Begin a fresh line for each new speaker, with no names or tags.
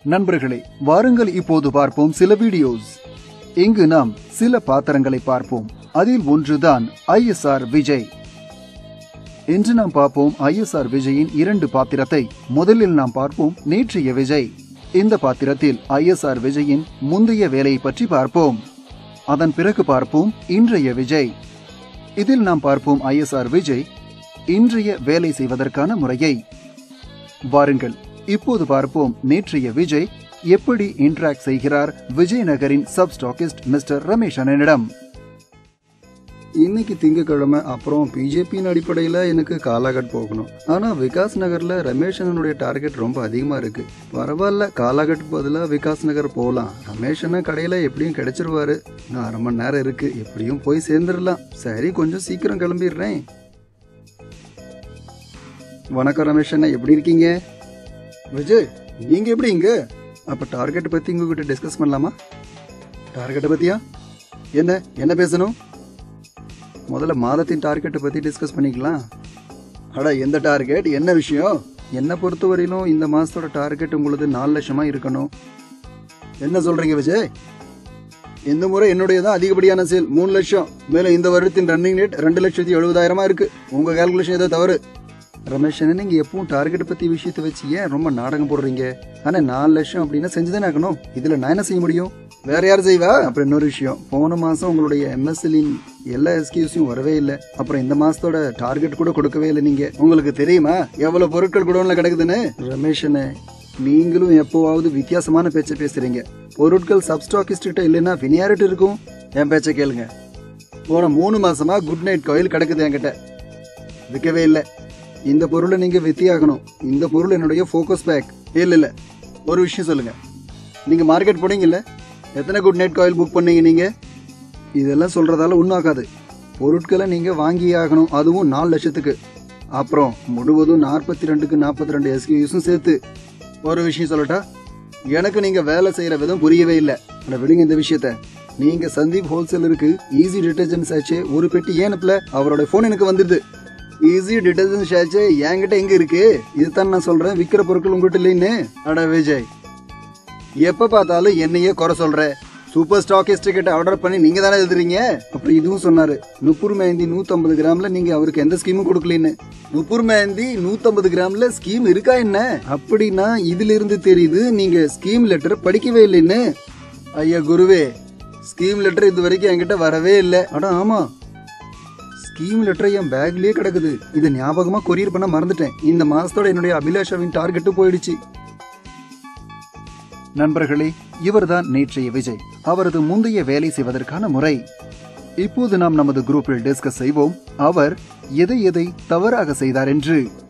நண்பர்களே வாருங்கள் இப்போது பார்ப்போம் சில வீடியோஸ் இங்கு நாம் சில பாத்திரங்களை பார்ப்போம் அதில் ஒன்றுதான் ஐஎஸ்ஆர் விஜய் இன்று நாம் பார்ப்போம் ஐஎஸ்ஆர் விஜயின் இரண்டு பாத்திரத்தை முதலில் நாம் பார்ப்போம் நேற்றைய விஜய் இந்த பாத்திரத்தில் ஐஎஸ்ஆர் விஜயின் முந்தைய வேலையை பற்றி பார்ப்போம் அதன் பிறகு பார்ப்போம் இன்றைய விஜய் இதில் நாம் பார்ப்போம் ஐஎஸ்ஆர் விஜய் இன்றைய வேலை செய்வதற்கான முறையை வாருங்கள் இப்போது பார்ப்போம் நேற்றைய விஜய் எப்படி இன்டராக்ட் செய்கிறார் விஜயநகரின் சப் ஸ்டாக்கிஸ்ட் மிஸ்டர் ரமேஷ் அண்ணனிடம்
இன்னைக்கு திங்கக்கிழமை அப்புறம் பிஜேபியின் அடிப்படையில் எனக்கு காலாகட் போகணும் ஆனால் விகாஸ் நகரில் ரமேஷ் அண்ணனுடைய டார்கெட் ரொம்ப அதிகமாக இருக்கு பரவாயில்ல காலாகட் பதிலாக விகாஸ் நகர் போகலாம் ரமேஷ் அண்ணன் கடையில் எப்படியும் கிடைச்சிருவாரு இன்னும் அரை மணி நேரம் இருக்கு எப்படியும் போய் சேர்ந்துடலாம் சரி கொஞ்சம் சீக்கிரம் கிளம்பிடுறேன் வணக்கம் ரமேஷ் அண்ணா எப்படி இருக்கீங்க விஜய் நீங்க எப்படி இங்க அப்ப டார்கெட் பத்தி உங்ககிட்ட டிஸ்கஸ் பண்ணலாமா டார்கெட்டை பத்தியா என்ன என்ன பேசணும் முதல்ல மாதத்தின் டார்கெட்டை பத்தி டிஸ்கஸ் பண்ணிக்கலாம் அட எந்த டார்கெட் என்ன விஷயம் என்னை பொறுத்தவரையிலும் இந்த மாசத்தோட டார்கெட் உங்களது நாலு லட்சமா இருக்கணும் என்ன சொல்றீங்க விஜய் இந்த முறை என்னுடைய தான் அதிகப்படியான சேல் மூணு லட்சம் மேல இந்த வருடத்தின் ரன்னிங் ரேட் ரெண்டு லட்சத்தி எழுபதாயிரமா இருக்கு உங்க கால்குலேஷன் ஏதோ தவறு ரமேஷ் அண்ணன் நீங்க எப்பவும் டார்கெட் பத்தி விஷயத்தை வச்சு ஏன் ரொம்ப நாடகம் போடுறீங்க ஆனா நாலு லட்சம் அப்படின்னா செஞ்சுதானே ஆகணும் இதுல நான் என்ன செய்ய முடியும் வேற யார் செய்வா அப்புறம் இன்னொரு விஷயம் போன மாசம் உங்களுடைய எம்எஸ்எல்லின் எல்லா எஸ்கியூஸையும் வரவே இல்லை அப்புறம் இந்த மாசத்தோட டார்கெட் கூட கொடுக்கவே இல்லை நீங்க உங்களுக்கு தெரியுமா எவ்வளவு பொருட்கள் குடோன்ல கிடக்குதுன்னு ரமேஷ் அண்ணே நீங்களும் எப்போவாவது வித்தியாசமான பேச்சை பேசுறீங்க பொருட்கள் சப்ஸ்டாக்கிஸ்ட் கிட்ட இல்லைன்னா வினியாரிட்டு இருக்கும் என் பேச்சை கேளுங்க போன மூணு மாசமா குட் நைட் கோயில் கிடக்குது என்கிட்ட விற்கவே இல்லை இந்த பொருளை நீங்க வித்தியாகணும் இந்த பொருள் என்னுடைய ஃபோக்கஸ் பேக் இல்ல இல்ல ஒரு விஷயம் சொல்லுங்க நீங்க மார்க்கெட் போனீங்கல்ல எத்தனை குட் நைட் காயில் புக் பண்ணீங்க நீங்க இதெல்லாம் சொல்றதால ஒன்றும் ஆகாது பொருட்களை நீங்க வாங்கியே ஆகணும் அதுவும் நாலு லட்சத்துக்கு அப்புறம் முழுவதும் நாற்பத்தி ரெண்டுக்கு நாற்பத்தி ரெண்டு எஸ்கியூஸும் சேர்த்து ஒரு விஷயம் சொல்லட்டா எனக்கு நீங்க வேலை செய்யற விதம் புரியவே இல்லை ஆனா விடுங்க இந்த விஷயத்த நீங்க சந்தீப் ஹோல்சேலருக்கு ஈஸி டிட்டர்ஜென்ட் ஆச்சு ஒரு பெட்டி ஏன் அனுப்பல அவரோட போன் எனக்கு வந்துடுது ஈஸி டிட்டர்ஜென்ட் ஷாச்சு என்கிட்ட எங்க இருக்கு இதுதான் நான் சொல்றேன் விக்கிற பொருட்கள் உங்ககிட்ட இல்லைன்னு அட விஜய் எப்ப பார்த்தாலும் என்னையே குறை சொல்ற சூப்பர் ஸ்டாக்கிஸ்ட் கிட்ட ஆர்டர் பண்ணி நீங்க தானே எழுதுறீங்க அப்புறம் இதுவும் சொன்னாரு நுப்பூர் மேந்தி நூத்தம்பது கிராம்ல நீங்க அவருக்கு எந்த ஸ்கீமும் கொடுக்கலன்னு நுப்பூர் மேந்தி நூத்தம்பது கிராம்ல ஸ்கீம் இருக்கா என்ன அப்படின்னா இதுல இருந்து தெரியுது நீங்க ஸ்கீம் லெட்டர் படிக்கவே இல்லைன்னு ஐயா குருவே ஸ்கீம் லெட்டர் இது வரைக்கும் என்கிட்ட வரவே இல்லை அட ஆமா ஸ்கீம் லெட்டர் என் பேக்லயே கிடக்குது இதை ஞாபகமா கொரியர் பண்ண மறந்துட்டேன் இந்த மாசத்தோட என்னுடைய அபிலாஷாவின் டார்கெட்டும் போயிடுச்சு
நண்பர்களே இவர்தான் நேற்றைய விஜய் அவரது முந்தைய வேலை செய்வதற்கான முறை இப்போது நாம் நமது குரூப்பில் டிஸ்கஸ் செய்வோம் அவர் எதை எதை தவறாக செய்தார் என்று